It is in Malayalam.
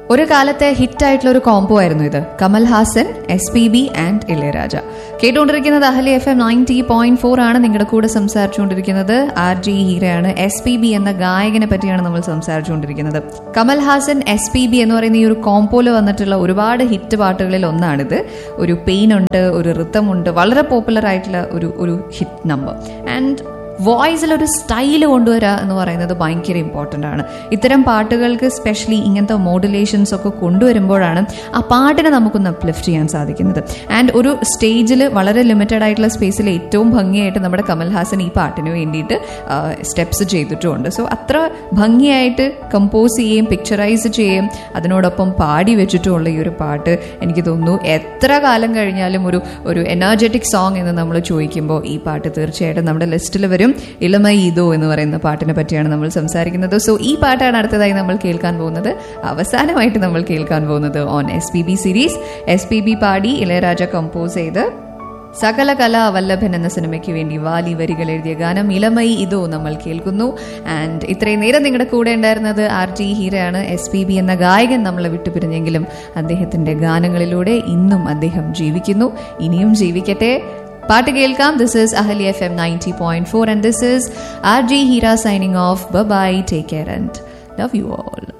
ഒരു കാലത്തെ ഹിറ്റായിട്ടുള്ള ഒരു കോംബോ ആയിരുന്നു ഇത് Kamal Haasan S P B and Ilaiyaraaja കേട്ടുകൊണ്ടിരിക്കുന്നത് Ahali F M ninety point four ആണ് നിങ്ങളുടെ കൂടെ സംസാരിച്ചുകൊണ്ടിരിക്കുന്നത് ആർ ജി ഹീരയാണ് എസ് പി ബി എന്ന ഗായകനെ പറ്റിയാണ് നമ്മൾ സംസാരിച്ചുകൊണ്ടിരിക്കുന്നത് Kamal Haasan S P B എന്ന് പറയുന്ന ഈ ഒരു കോംപോയിൽ വന്നിട്ടുള്ള ഒരുപാട് ഹിറ്റ് പാട്ടുകളിൽ ഒന്നാണിത് ഒരു പെയിൻ ഉണ്ട് ഒരു ഋത്തമുണ്ട് വളരെ പോപ്പുലർ ആയിട്ടുള്ള ഒരു ഒരു ഹിറ്റ് നമ്പർ ആൻഡ് വോയിസിൽ ഒരു സ്റ്റൈൽ കൊണ്ടുവരിക എന്ന് പറയുന്നത് ഭയങ്കര ഇമ്പോർട്ടൻ്റ് ആണ് ഇത്തരം പാട്ടുകൾക്ക് സ്പെഷ്യലി ഇങ്ങനത്തെ മോഡുലേഷൻസ് ഒക്കെ കൊണ്ടുവരുമ്പോഴാണ് ആ പാട്ടിനെ നമുക്കൊന്ന് അപ്ലിഫ്റ്റ് ചെയ്യാൻ സാധിക്കുന്നത് ആൻഡ് ഒരു സ്റ്റേജിൽ വളരെ ലിമിറ്റഡ് ആയിട്ടുള്ള സ്പേസിൽ ഏറ്റവും ഭംഗിയായിട്ട് നമ്മുടെ കമൽഹാസൻ ഈ പാട്ടിന് വേണ്ടിയിട്ട് സ്റ്റെപ്സ് ചെയ്തിട്ടുമുണ്ട് സോ അത്ര ഭംഗിയായിട്ട് കമ്പോസ് ചെയ്യുകയും പിക്ചറൈസ് ചെയ്യുകയും അതിനോടൊപ്പം പാടി വെച്ചിട്ടുമുള്ള ഈ ഒരു പാട്ട് എനിക്ക് തോന്നുന്നു എത്ര കാലം കഴിഞ്ഞാലും ഒരു ഒരു എനർജറ്റിക് സോങ് എന്ന് നമ്മൾ ചോദിക്കുമ്പോൾ ഈ പാട്ട് തീർച്ചയായിട്ടും നമ്മുടെ ലിസ്റ്റിൽ വരും ഇളമ ഈദോ എന്ന് പറയുന്ന പാട്ടിനെ പറ്റിയാണ് നമ്മൾ സംസാരിക്കുന്നത് സോ ഈ പാട്ടാണ് അടുത്തതായി നമ്മൾ കേൾക്കാൻ പോകുന്നത് അവസാനമായിട്ട് നമ്മൾ കേൾക്കാൻ പോകുന്നത് on S P B series S P B പാടി ഇളയരാജ കമ്പോസ് ചെയ്ത് സകല കലാ വല്ലഭൻ എന്ന സിനിമയ്ക്ക് വേണ്ടി വാലി വരികൾ എഴുതിയ ഗാനം ഇളമൈ ഇതോ നമ്മൾ കേൾക്കുന്നു ആൻഡ് ഇത്രയും നേരം നിങ്ങളുടെ കൂടെ ഉണ്ടായിരുന്നത് ആർ ടി ഹീരയാണ് എസ് പി ബി എന്ന ഗായകൻ നമ്മളെ വിട്ടുപിരിഞ്ഞെങ്കിലും അദ്ദേഹത്തിന്റെ ഗാനങ്ങളിലൂടെ ഇന്നും അദ്ദേഹം ജീവിക്കുന്നു ഇനിയും ജീവിക്കട്ടെ പാട്ട് കേൾക്കാം this is Ahali F M ninety point four and this is R J Heera signing off bye take care and love you all